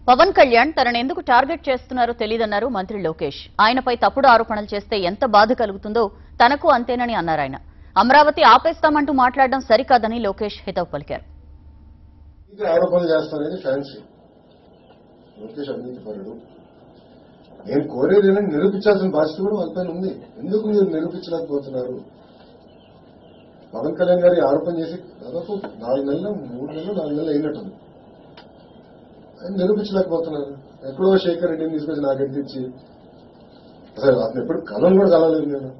పవన్ కళ్యాణ్ తనను ఎందుకు టార్గెట్ చేస్తున్నారో తెలియదన్నారు మంత్రి లోకేష్ ఆయనపై తప్పుడు ఆరోపణలు చేస్తే ఎంత బాధ కలుగుతుందో తనకు అంతేనని అన్నారు ఆయన అమరావతి ఆపేస్తామంటూ మాట్లాడడం సరికాదని లోకేష్ హితవు పలికారు ఇది ఆరోపణలు చేస్తానని ఫ్యాన్సీ లోకేష్ అవినీతి పరుడు నేను కోరేది ఏంటంటే నిరూపించాల్సిన బాధ్యత కూడా వాళ్ళపైన ఉంది ఎందుకు మీరు నిరూపించలేకపోతున్నారు పవన్ కళ్యాణ్ గారి ఆరోపణ చేసి దాదాపు నాలుగు నెలలు మూడు నెలలు నాలుగు నెలలు అయినట్టుంది ఆయన నిరూపించలేకపోతున్నారు ఎక్కడో శేఖర్ రెడ్డిని తీసుకొచ్చి నాకు ఎక్కించి అసలు అతను ఎప్పుడు కలం కూడా కలలేదు నేను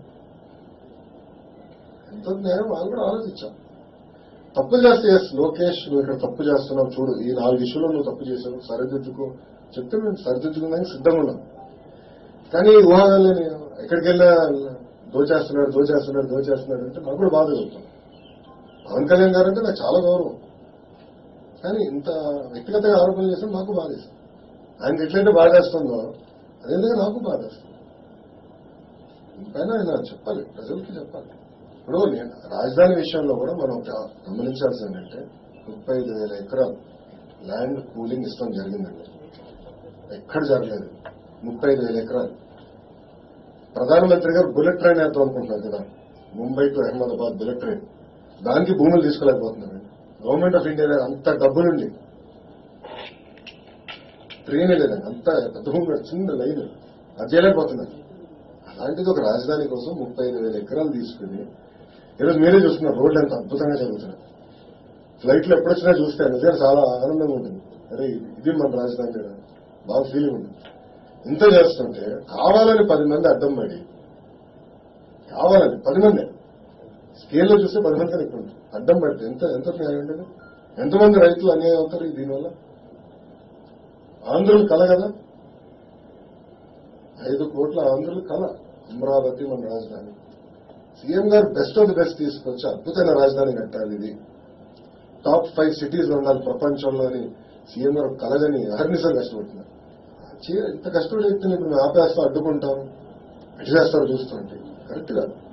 ఎంత న్యాయం వాళ్ళు కూడా ఆలోచించాం తప్పులు చేస్తే ఎస్ లోకేష్ నువ్వు ఇక్కడ తప్పు చేస్తున్నావు చూడు ఈ నాలుగు ఇష్యూలో నువ్వు తప్పు చేసావు సరిదిద్దుకో చెప్తే మేము సరిదిద్దుకోవడానికి సిద్ధంగా ఉన్నాం కానీ ఈ ఊహాగాలని ఎక్కడికి వెళ్ళా దోచేస్తున్నాడు దోచేస్తున్నాడు దోచేస్తున్నాడు అంటే నాకు కూడా బాధ కలుగుతాం పవన్ కళ్యాణ్ గారు అంటే నాకు చాలా గౌరవం కానీ ఇంత వ్యక్తిగతంగా ఆరోపణలు చేస్తే నాకు బాధేస్తుంది ఆయనకి ఎట్లయితే బాధేస్తుందో అదేవిధంగా నాకు బాధేస్తుంది పైన ఆయన చెప్పాలి ప్రజలకి చెప్పాలి ఇప్పుడు నేను రాజధాని విషయంలో కూడా మనం ఒక గమనించాల్సింది ఏంటంటే ముప్పై ఐదు వేల ఎకరాలు ల్యాండ్ కూలింగ్ ఇస్తాం జరిగిందండి ఎక్కడ జరగలేదు ముప్పై ఐదు వేల ఎకరాలు ప్రధానమంత్రి గారు బుల్లెట్ ట్రైన్ వేద్దాం అనుకుంటున్నారు కదా Mumbai to Ahmedabad bullet train దానికి భూములు తీసుకోలేకపోతున్నారు గవర్నమెంట్ ఆఫ్ ఇండియా దగ్గర అంత డబ్బులుండి ట్రైన్ లేదండి అంత పెద్ద భూమి చిన్న లైన్ అది చేయలేకపోతున్నారు అలాంటిది ఒక రాజధాని కోసం ముప్పై ఐదు వేల ఎకరాలు తీసుకుని ఈరోజు మీరే చూస్తున్నారు రోడ్లు ఎంత అద్భుతంగా జరుగుతున్నాయి ఫ్లైట్లు ఎప్పుడొచ్చినా చూస్తే నిజంగా చాలా ఆనందంగా ఉంటుంది అరే ఇది మన రాజధాని కదా బాగా ఫీలింగ్ ఉంటుంది ఇంత చేస్తుంటే కావాలని పది మంది అడ్డం పడి కావాలని పది మంది స్కేల్లో చూస్తే పది మంది ఎక్కువ ఉంటుంది అడ్డం పడితే ఎంత ఎంత న్యాయం ఉండదు ఎంతమంది రైతులు అన్యాయం అవుతారు ఈ దీనివల్ల ఆంధ్రులు కల కదా ఐదు కోట్ల ఆంధ్రులు కల అమరావతి మన రాజధాని సీఎం గారు బెస్ట్ ఆఫ్ ది బెస్ట్ తీసుకొచ్చి అద్భుతమైన రాజధాని కట్టాలి ఇది టాప్ ఫైవ్ సిటీస్ లో ఉండాలి ప్రపంచంలోని సీఎం గారు కలగని అహర్నిశలు కష్టపడుతున్నారు చే- ఇంత కష్టపడే వ్యక్తిని ఇప్పుడు మేము ఆపేస్తాం అడ్డుకుంటాం ఎటు చేస్తారో చూస్తుంటే కరెక్ట్ కాదు